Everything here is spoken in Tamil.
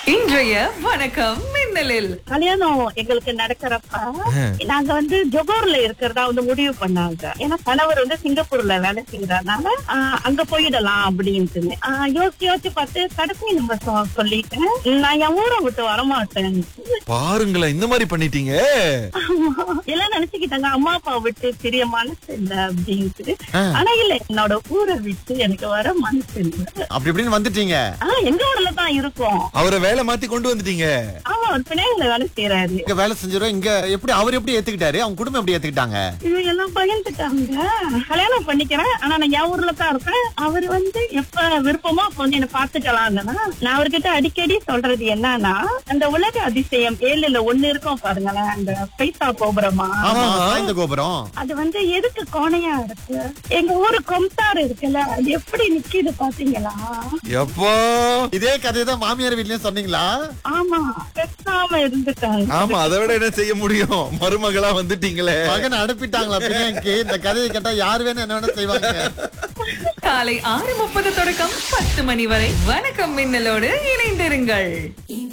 இன்றைய வணக்கம் மின்னலில் கல்யாணம் எங்களுக்கு நடக்கிறப்ப நாங்க வந்து ஜொகோர்ல இருக்கிறதா வந்து முடிவு பண்ணாங்க ஏன்னா கணவர் வந்து சிங்கப்பூர்ல வேலை செய்யறதுனால ஆஹ், அங்க போயிடலாம் அப்படின்ட்டு ஆஹ், யோசிச்சு யோசிச்சு பார்த்து கடைசி நிமிஷம் சொல்லிட்டேன் நான் என் ஊரை விட்டு வரமாட்டேன் பாருங்களேன் இந்த மாதிரி பண்ணிட்டீங்க எல்லாம் நினைச்சுக்கிட்டாங்க அம்மா அப்பா விட்டு பெரிய மனசு இல்ல அப்படின்ட்டு ஆனா இல்ல என்னோட ஊரை விட்டு எனக்கு வர மனசு இல்ல அப்படி இப்படின்னு வந்துட்டீங்க ஆஹ் எங்க ஊர்ல தான் இருக்கோம் அவரை வேலை மாத்தி கொண்டு வந்துட்டீங்க ஆமா அவர் பிணையில வேலை செய்யறாரு இங்க வேலை செஞ்சிரும் இங்க எப்படி அவர் எப்படி ஏத்துக்கிட்டாரு அவங்க குடும்பம் எப்படி ஏத்துக்கிட்டாங்க இவங்க எல்லாம் பயந்துட்டாங்க கல்யாணம் பண்ணிக்கிறேன் ஆனா நான் என் ஊர்ல தான் இருப்பேன் அவர் வந்து எப்ப விருப்பமோ அப்ப வந்து என்ன பாத்துக்கலாங்கன்னா நான் அவர்கிட்ட அடிக்கடி சொல்றது என்னன்னா அந்த உலக அதிசயம் ஏழுல ஒண்ணு இருக்கும் பாருங்களேன் அந்த பைசா கோபுரமா ஆமா இந்த கோபுரம் அது வந்து எதுக்கு கோணையா இருக்கு எங்க ஊரு கொம்தார் இருக்குல்ல அது எப்படி நிக்குது பாத்தீங்களா எப்போ இதே கதையை தான் மாமியார் வீட்லயும் சொன்னீங்களா ஆமா பேசாம இருந்துட்டாங்க ஆமா அதை விட என்ன செய்ய முடியும் மருமகளா வந்துட்டீங்களே மகன் அனுப்பிட்டாங்களா பிள்ளைக்கு இந்த கதையை கேட்டா யார் வேணும் என்ன வேணும் செய்வாங்க காலை ஆறு முப்பது தொடக்கம் பத்து மணி வரை வணக்கம் மின்னலோடு இணைந்திருங்கள்